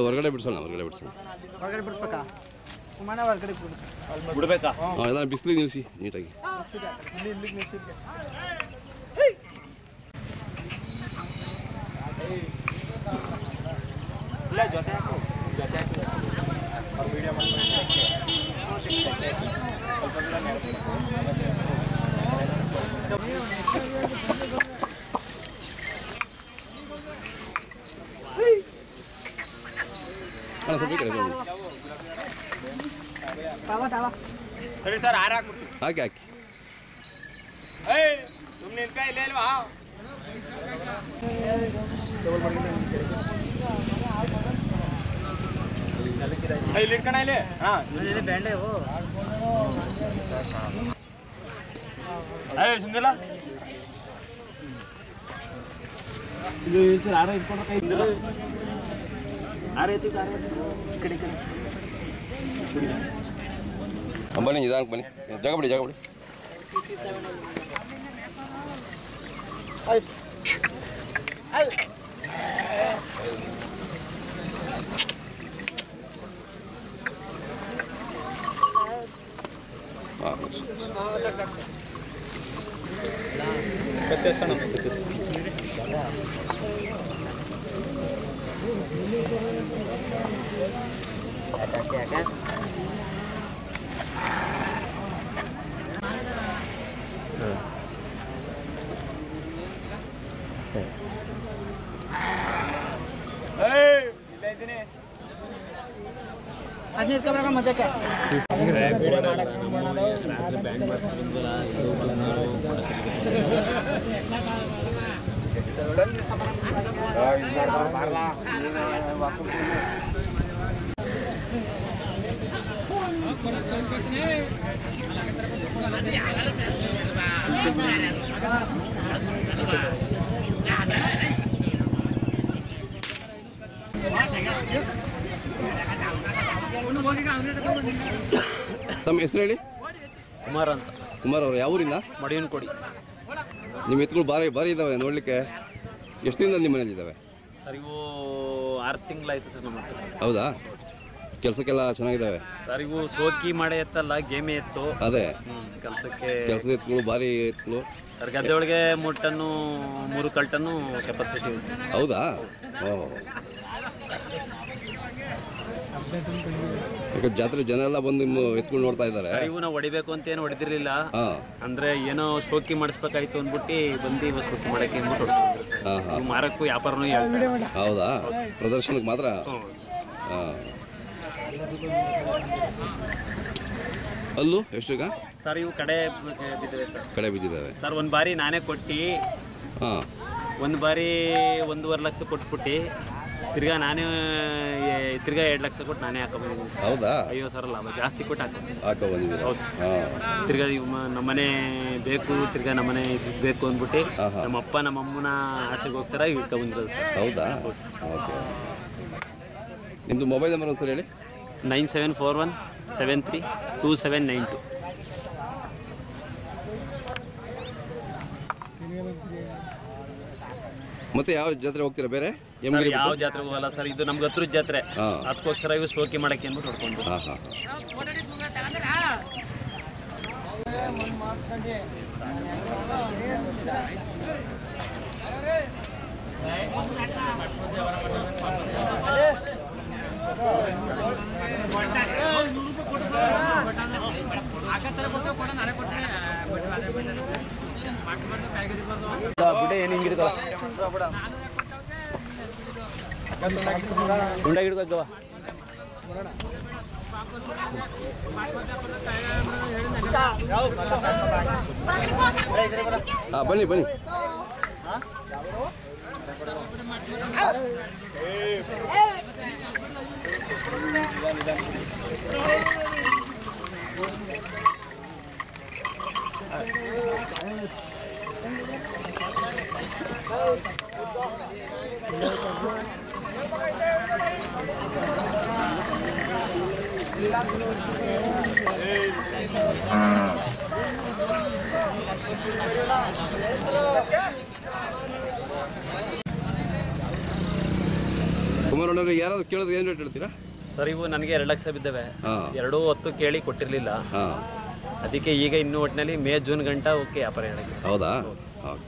ಹೊರಗಡೆ ಬಿಡ್ಸೋಣ ಹೊರಗಡೆ ಬಿಡ್ಸೋಣ ಹೊರಗಡೆ ಬಿಡಿಸ್ಬೇಕಾ ಸುಮ್ಮನೆ ಹೊರಗಡೆ ಬಿಡು ಬಿಡ್ಬೇಕಾ ಹಾಂ ಇದನ್ನ ಬಿಸಿಲಿಗೆ ನಿಲ್ಲಿಸಿ ನೀಟಾಗಿ ಇಲ್ಲ ಜೊತೆ ಹಾಕು ಜೊತೆ ಹಾಕು ಅವ್ರು ವಿಡಿಯೋ ಅಣ್ಣ ಸ್ವಲ್ಪ ಈ ಕಡೆ ಬನ್ನಿ. ತಾವ ತಾವ ಸರಿ ಸರ್ ಆರ ಹಾಕ್ಬಿಟ್ಟು ಹಾಕಿ ಹಾಕಿ ಏಯ್ ಸುಮ್ಮನೆ ನಿನ್ ಕೈ ಇಲ್ಲೇ ಇಲ್ವಾ ಏಯ್, ಇಲ್ಲಿ ಇಟ್ಕಣ ಇಲ್ಲಿ ಹಾ ಬ್ಯಾಂಡೆ ಏಯ್ ಸುಂದಿಲ್ಲ ಇದು ಸರ್ ಆರ ಇಟ್ಕೊಂಡ್ರೆ ಕೈ ಇದ್ದಿಲ್ಲ ಆರ ಐತಿ ಆರ ಕಡೆ ಕಡೆ ಹಾಂ, ಬನ್ನಿ ನಿಧಾನಕ್ಕೆ ಬನ್ನಿ ಜಾಗ ಬಿಡಿ ಜಾಗ ಬಿಡಿ ಹಾಂ ವ್ಯತ್ಯಾಸಣ ಏಯ್ ಇಲ್ಲ ಇದ್ದೀನಿ ಹದಿನೈದು ಕಬ್ರಾಗ ಮಜಕ್ಕೆ ತಮ್ಮ ಹೆಸರು ಹೇಳಿ ಕುಮಾರ್ ಅಂತ ಕುಮಾರ್ ಅವರು ಯಾವ ಊರಿಂದ ಮಡಿಯನ್ ಕೊಡಿ ನಿಮ್ಮ ಎತ್ತುಗಳು ಭಾರಿ ಭಾರಿ ಇದ್ದಾವೆ ನೋಡಲಿಕ್ಕೆ ಎಷ್ಟು ದಿನದಲ್ಲಿ ನಿಮ್ಮ ಮನೇಲಿ ಇದ್ದಾವೆ ಸರ್ ಇವು ಆರು ತಿಂಗಳಾಯ್ತು ಸರ್ ನಮ್ಮ ಹತ್ರ ಹೌದಾ ಕೆಲಸಕ್ಕೆಲ್ಲ ಚೆನ್ನಾಗಿದ್ದಾವೆ ಸರ್ ಇವು ಸೋಕಿ ಮಾಡೇ ಎತ್ತಲ್ಲ ಗೇಮೆ ಎತ್ತು ಅದೇ ಕೆಲಸಕ್ಕೆ ಕೆಲಸದ ಎತ್ತುಗಳು ಭಾರಿ ಎತ್ತುಗಳು ಸರ್ ಗದ್ದೆ ಒಳಗೆ ಮೂರು ಟನ್ನು ಮೂರು ಕಲ್ ಟನ್ನು ಕೆಪಾಸಿಟಿ ಇದೆ ಹೌದಾ ಓ ಈಗ ಜಾತ್ರೆ ಜನ ಎಲ್ಲ ಬಂದು ನಿಮ್ಮ ಎತ್ಕೊಂಡು ನೋಡ್ತಾ ಇದ್ದಾರೆ ಸರ್ ಇವು ನಾವು ಹೊಡಿಬೇಕು ಅಂತ ಏನು ಹೊಡೆದಿರ್ಲಿಲ್ಲ ಹಾಂ ಅಂದ್ರೆ ಏನೋ ಶೋಕಿ ಮಾಡಿಸ್ಬೇಕಾಯ್ತು ಅಂದ್ಬಿಟ್ಟು ಬಂದು ಇವ ಶೋಕಿ ಮಾಡಕ್ಕೆ ಅಂದ್ಬಿಟ್ಟು ಹೊಡ್ಕೊಂಡ್ರು ಸರ್ ಹಾಂ ಹಾಂ ಇವು ಮಾರಕ್ಕೂ ವ್ಯಾಪಾರನೂ ಹೇಳ್ತಾರೆ ಹೌದಾ ಪ್ರದರ್ಶನಕ್ಕೆ ಮಾತ್ರ ಹಾಂ ಅಲ್ಲೂ ಎಷ್ಟುಗ ಸರ್ ಇವು ಕಡೆ ಬಿದ್ದಿವೆ ಸರ್ ಕಡೆ ಬಿದ್ದಿದ್ದಾವೆ ಸರ್ ಒಂದು ಬಾರಿ ನಾನೇ ಕೊಟ್ಟು ಹಾಂ ಒಂದು ಬಾರಿ ಒಂದೂವರೆ ಲಕ್ಷ ಕೊಟ್ಬಿಟ್ಟು ತಿರ್ಗಾ ನಾನೇ ಏ- ತಿರ್ಗಾ ಎರಡು ಲಕ್ಷ ಕೊಟ್ಟು ನಾನೇ ಹಾಕೊಂಡ್ಬಂದಿದ್ದೀನಿ ಸರ್ ಹೌದಾ ಅಯ್ಯೋ ಸರ್ ಲಾಭ ಜಾಸ್ತಿ ಕೊಟ್ಟು ಹಾಕಿ ಹಾಕೋ ಬಂದಿದ್ದೀರಾ ಹೌದು ಸರ್. ಹಾಂ ತಿರ್ಗಾ ಇವ್ ಮ- ನಮ್ಮನೆ ಬೇಕು ತಿರ್ಗಾ ನಮ್ಮನೆ ಇದು ಬೇಕು ಅಂದ್ಬಿಟ್ಟು ಆಹಾ. ನಮ್ಮ ಅಪ್ಪ ನಮ್ಮ ಅಮ್ಮನ ಆಸೆಗೆ ಹೋಗ್ತಾರ ಇಟ್ಕೊಂಡ್ಬಂದಿರೋದು ಸರ್ ಹೌದಾ ಹೌದು ಸರ್. ಓಕೆ ನಿಮ್ಮದು ಮೊಬೈಲ್ ನಂಬರ್ ಒಂದ್ಸರಿ ಹೇಳಿ nine seven four one seven three two seven nine two ಮತ್ತೆ ಯಾವ ಜಾತ್ರೆ ಹೋಗ್ತೀರಾ ಬೇರೆ ಸರ್ ಎಮ್ಗಿರಿ ಯಾವ ಜಾತ್ರೆ ಹೋಗಲ್ಲ ಸರ್ ಇದು ನಮ್ಗೆ ಹತ್ರದ ಜಾತ್ರೆ ಹಾಂ ಅದಕ್ಕೋಸ್ಕರ ಇವು ಸೋಕಿ ಮಾಡಕ್ಕೆ ಅಂದ್ಬಿಟ್ಟು ಹೊಡ್ಕೊಂಡು ಹಾಂ ಹಾಂ ಬಿಡೆ ಏನು ಹಿಂಗಿರ್ಕಲ್ಲ ಗುಂಡಾಗಿ ಹಿಡ್ಕೋಗವ ಹಾಂ ಬನ್ನಿ ಬನ್ನಿ ಕುಮಾರಣ್ಣವ್ರೆ ಯಾರಾದ್ರು ಕೇಳಿದ್ರೆ ಏನು ರೇಟ್ ಹೇಳ್ತೀರಾ ಸರ್ ಇವು ನನಗೆ ಎರಡು ಲಕ್ಷ ಬಿದ್ದವೆ ಹಾಂ ಎರಡೂ ಹೊತ್ತು ಕೇಳಿ ಕೊಟ್ಟಿರಲಿಲ್ಲ ಹಾಂ ಅದಕ್ಕೆ ಈಗ ಇನ್ನೂ ಒಟ್ಟಿನಲ್ಲಿ ಮೇ ಜೂನ್ ಗಂಟ ಓಕೆ ವ್ಯಾಪಾರ ಹೇಳಕ್ಕೆ ಹೌದಾ ಓಕೆ